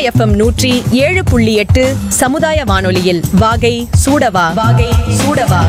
FM நூற்றி ஏழு புள்ளி எட்டு சமுதாய வானொலியில் வாகை சூடவா வாகை சூடவா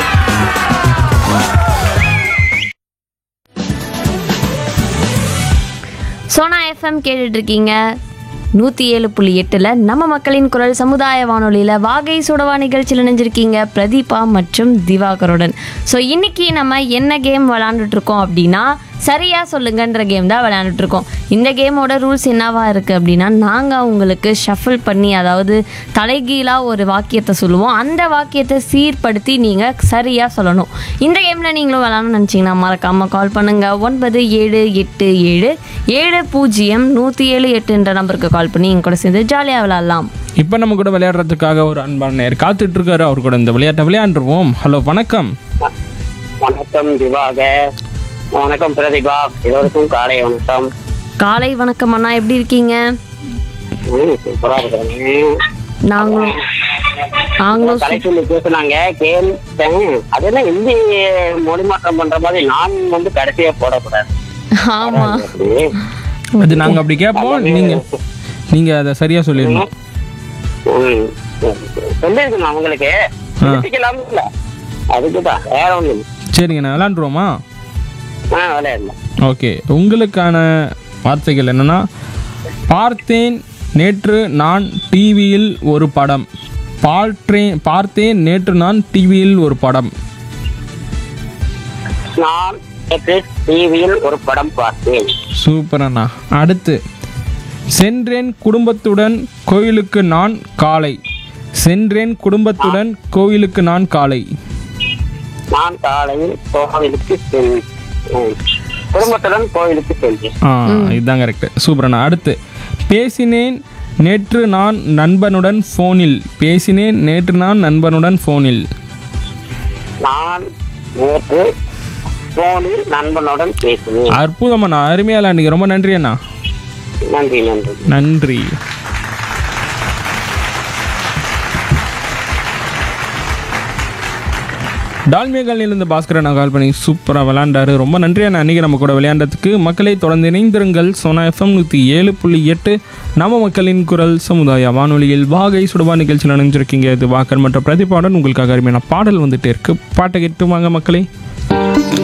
சோனா எஃப்எம் கேட்டுட்டு இருக்கீங்க நூற்றி ஏழு புள்ளி எட்டில் நம்ம மக்களின் குரல் சமுதாய வானொலியில் வாகை சுடவா நிகழ்ச்சியில் இணைஞ்சிருக்கீங்க பிரதீபா மற்றும் திவாகருடன் ஸோ இன்னைக்கு நம்ம என்ன கேம் விளாண்டுட்டு இருக்கோம் அப்படின்னா சரியா சொல்லுங்கன்ற கேம் தான் விளையாண்டுட்டு இருக்கோம் இந்த கேமோட ரூல்ஸ் என்னவா இருக்குது அப்படின்னா நாங்கள் உங்களுக்கு ஷஃபிள் பண்ணி அதாவது தலைகீழாக ஒரு வாக்கியத்தை சொல்லுவோம் அந்த வாக்கியத்தை சீர்படுத்தி நீங்கள் சரியாக சொல்லணும் இந்த கேமில் நீங்களும் விளாடணும்னு நினச்சிங்கன்னா மறக்காமல் கால் பண்ணுங்கள் ஒன்பது ஏழு எட்டு ஏழு ஏழு பூஜ்ஜியம் நூற்றி ஏழு எட்டுன்ற நம்பருக்கு கால் பண்ணி எங்க கூட சேர்ந்து ஜாலியாக விளாட்லாம் இப்போ நம்ம கூட விளையாடுறதுக்காக ஒரு அன்பான நேர் காத்துட்டு இருக்காரு அவர் கூட இந்த விளையாட்டை விளையாண்டுருவோம் ஹலோ வணக்கம் வணக்கம் திவாகர் வணக்கம் பிரதிபா எல்லோருக்கும் காலை வணக்கம் காலை வணக்கம் அண்ணா எப்படி இருக்கீங்க ம், சூப்பரா இருக்கிறேன் நாங்களும் நாங்களும் சு- கலைச்சொல்லி பேசுனாங்க கேட்டேன் அது என்ன ஹிந்தி மொழி மாற்றம் பண்ற மாதிரி நான் வந்து கடைசியா போடக்கூடாது ஆமா அப்படி அது நாங்கள் அப்படி கேட்போம் நீங்கள் நீங்கள் அதை சரியாக சொல்லிடணும் ம், சொல்லியிருக்கணும் அவங்களுக்கு பேசிக்கலாம் இல்ல அதுக்குதான் வேற ஒண்ணும் இல்ல. சரிங்க நான் விளையாண்டுருவோமா ஆ விளையாடலாம் ஓகே உங்களுக்கான வார்த்தைகள் என்னன்னா பார்த்தேன் நேற்று நான் டிவியில் ஒரு படம் பார்த்தேன் பார்த்தேன் நேற்று நான் டிவியில் ஒரு படம் நான் நேற்று டிவியில் ஒரு படம் பார்த்தேன் சூப்பர் அண்ணா அடுத்து சென்றேன் குடும்பத்துடன் கோயிலுக்கு நான் காலை சென்றேன் குடும்பத்துடன் கோயிலுக்கு நான் காலை நான் காலையில் கோவிலுக்கு சென்றேன் குடும்பத்துடன் கோவிலுக்கு சென்றேன் ஆ இதுதான் கரெக்ட் சூப்பர் அண்ணா அடுத்து பேசினேன் நேற்று நான் நண்பனுடன் ஃபோனில் பேசினேன் நேற்று நான் நண்பனுடன் ஃபோனில் நான் நேற்று போனில் நண்பனுடன் பேசினேன் அற்புதம் அண்ணா அருமையா விளையாண்டீங்க ரொம்ப நன்றி அண்ணா நன்றி நன்றி நன்றி டால்மியா காலனிலிருந்து பாஸ்கரன் கால் பண்ணி சூப்பராக விளையாண்டாரு ரொம்ப நன்றி அண்ணா அன்றைக்கி நம்ம கூட விளையாண்டதுக்கு மக்களை தொடர்ந்து இணைந்திருங்கள் சோனா எஃப்எம் நூற்றி ஏழு புள்ளி எட்டு நம்ம மக்களின் குரல் சமுதாய வானொலியில் வாகை சுடுவா நிகழ்ச்சியில் நினைஞ்சிருக்கீங்க இது வாக்கர் மற்றும் பிரதிபாடன் உங்களுக்காக அருமையான பாடல் வந்துட்டே இருக்கு பாட்டை கேட்டு வாங்க மக்களே